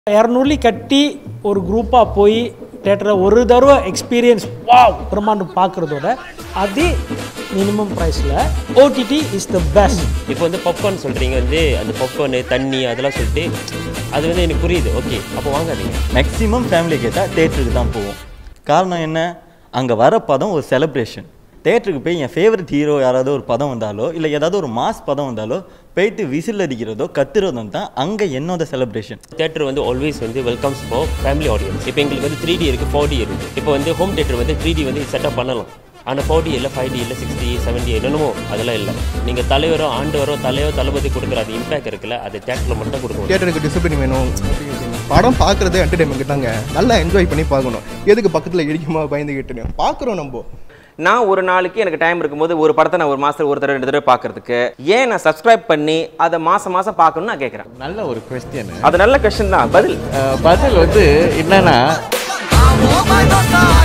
இரநூறுலி கட்டி ஒரு குரூப்பாக போய் தேட்டரில் ஒரு தடவை எக்ஸ்பீரியன்ஸ் வா பிரம்மாண்டம் பார்க்குறதோட அது மினிமம் ப்ரைஸில் ஓடிடி இஸ் த பெஸ்ட் இப்போ வந்து பாப்கார்ன் சொல்கிறீங்க வந்து அந்த பாப்கார்னு தண்ணி அதெல்லாம் சொல்லிட்டு அது வந்து எனக்கு புரியுது ஓகே அப்போ வாங்காதீங்க மேக்ஸிமம் ஃபேமிலி கேட்டால் தேட்டருக்கு தான் போவோம் காரணம் என்ன அங்கே வர பதம் ஒரு செலிப்ரேஷன் தேட்டருக்கு போய் என் ஃபேவரட் ஹீரோ யாராவது ஒரு பதம் வந்தாலோ இல்லை ஏதாவது ஒரு மாஸ் பதம் வந்தாலோ போயிட்டு விசில் அடிக்கிறதோ கத்துறதும் தான் அங்கே என்னோட செலிப்ரேஷன் தேட்டர் வந்து ஆல்வேஸ் வந்து வெல்கம்ஸ் ஃபார் ஃபேமிலி ஆடியன்ஸ் இப்போ எங்களுக்கு வந்து த்ரீ டி இருக்குது ஃபோர் டி இருக்குது இப்போ வந்து ஹோம் தேட்டர் வந்து த்ரீ டி வந்து செட்டப் பண்ணலாம் ஆனால் ஃபோர் டி இல்லை ஃபைவ் டி இல்லை சிக்ஸ் டி செவன் டி என்னமோ அதெல்லாம் இல்லை நீங்கள் தலைவரோ ஆண்டவரோ தலையோ தளபதி கொடுக்குற அது இம்பேக்ட் இருக்குல்ல அது தேட்டரில் மட்டும் கொடுக்க முடியும் தியேட்டருக்கு டிசிப்ளின் வேணும் படம் பார்க்குறதே என்டர்டைன்மெண்ட் தாங்க நல்லா என்ஜாய் பண்ணி பார்க்கணும் எதுக்கு பக்கத்தில் இடிக்குமா பயந்துக்கிட்டுன்னு பார்க்குறோம் நம்ம நான் ஒரு நாளைக்கு எனக்கு டைம் இருக்கும்போது ஒரு படத்தை நான் ஒரு மாதத்துக்கு ஒரு தடவை ரெண்டு தடவை பார்க்கறதுக்கு ஏன் நான் சப்ஸ்கிரைப் பண்ணி அதை மாதம் மாதம் பார்க்கணும்னு நான் கேட்குறேன் நல்ல ஒரு கொஸ்டின் அது நல்ல கொஸ்டின் தான் பதில் பதில் வந்து என்னன்னா